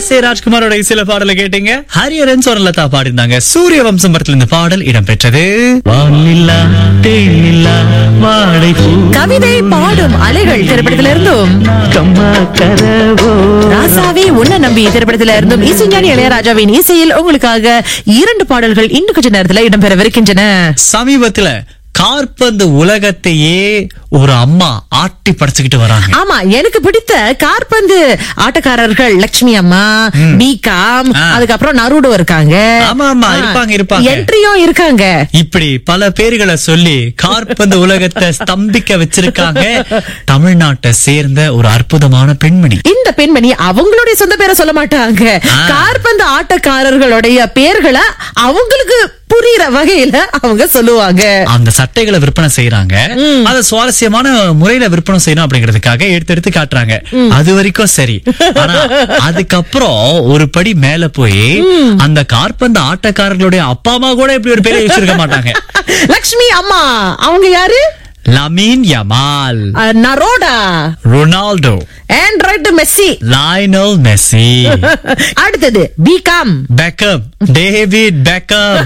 S A ராஜ்குமாரோட இசையில பாடல கேட்டீங்க ஹரியரன் சொரலதா பாடிருந்தாங்க சூரிய வம்சம் படத்துல இந்த பாடல் இடம்பெற்றது வானில்லா தேனில்லா வாடை கவிதை பாடும் அலைகள் திரைப்படத்தில இருந்தும் கம்மா கரவோ ராசாவே உன்ன நம்பி திரைப்படத்தில இருந்தும் இசைஞானி இளையராஜாவின் இசையில் உங்களுக்காக இரண்டு பாடல்கள் இன்னும் கொஞ்ச நேரத்துல இடம்பெறவிருக்கின்றன சமீபத்துல கார்பந்து உலகத்தையே ஒரு அம்மா ஆட்டி படைச்சுக்கிட்டு வராங்க ஆமா எனக்கு பிடித்த கார்பந்து ஆட்டக்காரர்கள் லட்சுமி அம்மா பிகாம் ஆ. அதுக்கப்புறம் நருடோ இருக்காங்க ஆமா, ஆமா, இருப்பாங்க, இருப்பாங்க. என்ட்ரியும் இருக்காங்க இப்படி பல பேர்களை சொல்லி கார்பந்து உலகத்தை ஸ்தம்பிக்க வச்சிருக்காங்க தமிழ்நாட்டை சேர்ந்த ஒரு அற்புதமான பெண்மணி இந்த பெண்மணி அவங்களுடைய சொந்த பேரை சொல்ல மாட்டாங்க ஆ. கார்பந்து ஆட்டக்காரர்களுடைய பேர்களை அவங்களுக்கு புரியுற வகையில அவங்க சொல்லுவாங்க அந்த சட்டைகளை விற்பனை செய்யறாங்க அத சுவாரஸ்யமான முறையில விற்பனை செய்யணும் அப்படிங்கிறதுக்காக எடுத்து எடுத்து காட்டுறாங்க அது வரைக்கும் சரி ஆனா அதுக்கப்புறம் ஒரு படி மேல போய் அந்த கார்பந்து ஆட்டக்காரர்களுடைய அப்பா அம்மா கூட இப்படி ஒரு பேரை வச்சிருக்க மாட்டாங்க லக்ஷ்மி அம்மா அவங்க யாரு லமீன் யமால் அஹ், நரோடா ரொனால்டோ ஆண்ட்ராய்டு மெஸ்ஸி லைனல் மெஸ்ஸி அடுத்தது பிகாம் பெக்கம் டேவிட் பெக்கம்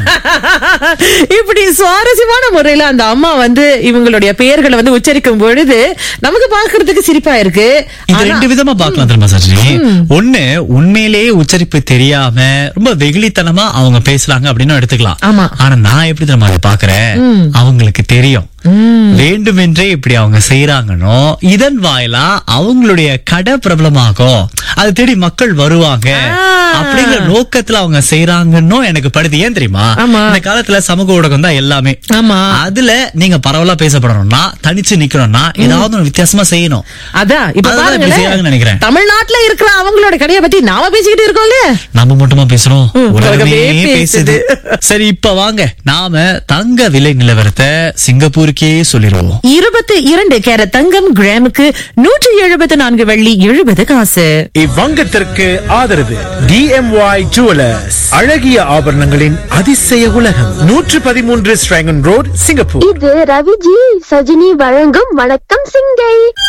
இப்படி சுவாரஸ்யமான முறையில அந்த அம்மா வந்து இவங்களுடைய பெயர்களை வந்து உச்சரிக்கும் பொழுது நமக்கு பாக்குறதுக்கு சிரிப்பா இருக்கு இது ஆனா- ரெண்டு விதமா பார்க்கலாம் தெரியுமா சஜினி ஒண்ணு உண்மையிலேயே உச்சரிப்பு தெரியாம ரொம்ப வெகுளித்தனமா அவங்க பேசுறாங்க அப்படின்னு எடுத்துக்கலாம் ஆமா. ஆனா நான் எப்படி தெரியுமா அதை பாக்குறேன் அவங்களுக்கு தெரியும் வேண்டுமென்றே இப்படி அவங்க செய்யறாங்கன்னோ இதன் வாயிலா அவங்களுடைய கடை பிரபலமாகும் அது தேடி மக்கள் வருவாங்க ஆ. அப்படிங்கிற நோக்கத்துல அவங்க செய்யறாங்கன்னோ எனக்கு படுது ஏன் தெரியுமா ஆமா. இந்த காலத்துல சமூக ஊடகம் தான் எல்லாமே ஆமா அதுல நீங்க பரவலா பேசப்படணும்னா தனிச்சு நிக்கணும்னா ஏதாவது ஒரு வித்தியாசமா செய்யணும் அதான் இப்ப அதுதான் இப்படி பாருங்களேன் செய்யறாங்கன்னு நினைக்கிறேன். தமிழ்நாட்டுல இருக்கிற அவங்களோட கடையை பத்தி நாம பேசிக்கிட்டு இருக்கோம்ல நம்ம மட்டுமா பேசுறோம் ம், உலகமே உலகமே பேசுது சரி இப்ப வாங்க நாம தங்க விலை நிலவரத்தை சிங்கப்பூருக்கே சொல்லிடுவோம் இருபத்தி இரண்டு கேரட் தங்கம் கிராமுக்கு நூற்றி எழுபத்தி நான்கு வெள்ளி எழுபது காசு இவ்வங்கத்திற்கு ஆதரவு டிஎம்ஒய் ஜுவலர்ஸ் அழகிய ஆபரணங்களின் அதிசய உலகம் நூற்று பதிமூன்று ஸ்ட்ராங்கன் ரோட் சிங்கப்பூர் இது ரவிஜி சஜினி வழங்கும் வணக்கம் சிங்கை